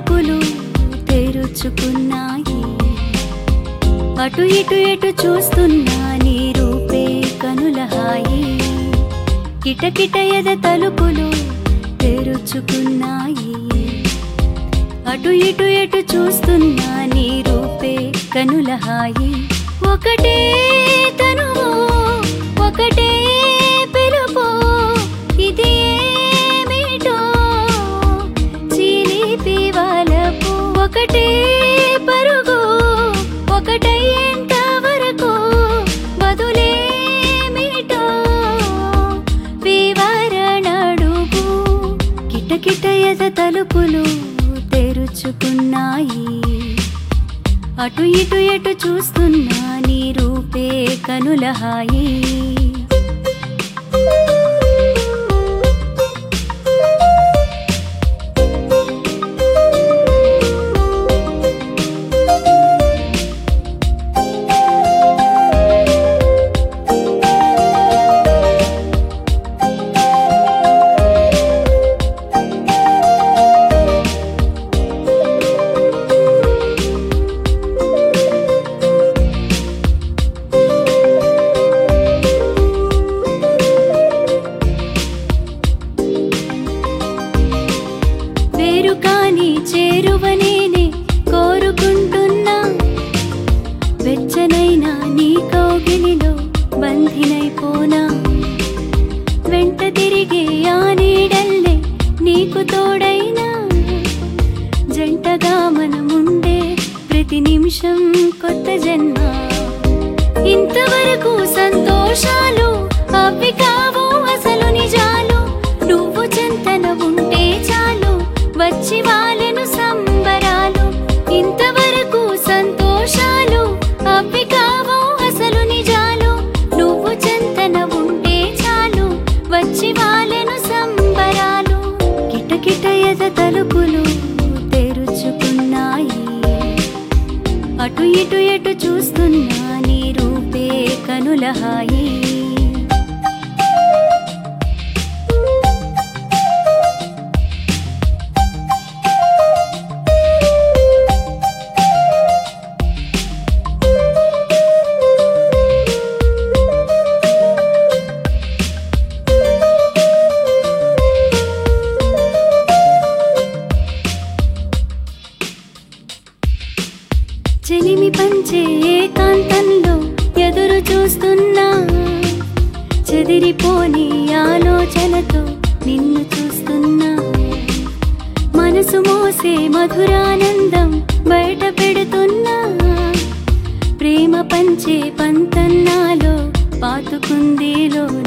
తలుపులు తెరుచుకున్నాయి అటు ఇటు ఎటు చూస్తున్నా నీ రూపే కనుల హాయి కిటకిట ఎద తలుపులు తెరుచుకున్నాయి అటు ఇటు ఎటు చూస్తున్నా నీ రూపే కనుల హాయి ఒకటే తనువు ఒకటే పిలుపు ఇది ఏమిటో చిలిపి వలపు ఒకటే పరుగు ఒకటయ్యేంత వరకు బదులేమిటో వివరణడుగు కిటకిట ఎద తలుపులు తెరుచుకున్నాయి అటు ఇటు ఎటు చూస్తున్నా నీ రూపే కనుల హాయి వేరు కాని చేరువనేనే కోరుకుంటున్నా వెచ్చనైనా నీ కౌగిలిలో బంధినైపోనా వెంట తిరిగే ఆ నీడల్లే నీకు తోడైనా జంటగా మనముండే ప్రతి నిమిషం కొత్త జన్మ ఇంతవరకు సంతోషాలు అవి కావు అసలు నిజాలు నువ్వు చెంతన ఉంటే చాలు వచ్చి వాలెను సంబరాలు ఇంతవరకు సంతోషాలు అవి కావు అసలు నిజాలు నువ్వు చెంతన ఉంటే చాలు వచ్చి వాలెను సంబరాలు కిటకిట ఎద తలుపులు తెరుచుకున్నాయి అటు ఇటు ఎటు చూస్తున్నా నీ రూపే కనుల హాయి చెలిమి పంచే ఏకాంతంలో ఎదురు చూస్తున్నా చెదిరిపోని ఆలోచనతో నిన్ను చూస్తున్నా మనసు మోసే మధురానందం బయట పెడుతున్నా ప్రేమ పంచే పంతన్నాలో పాతుకుందిలో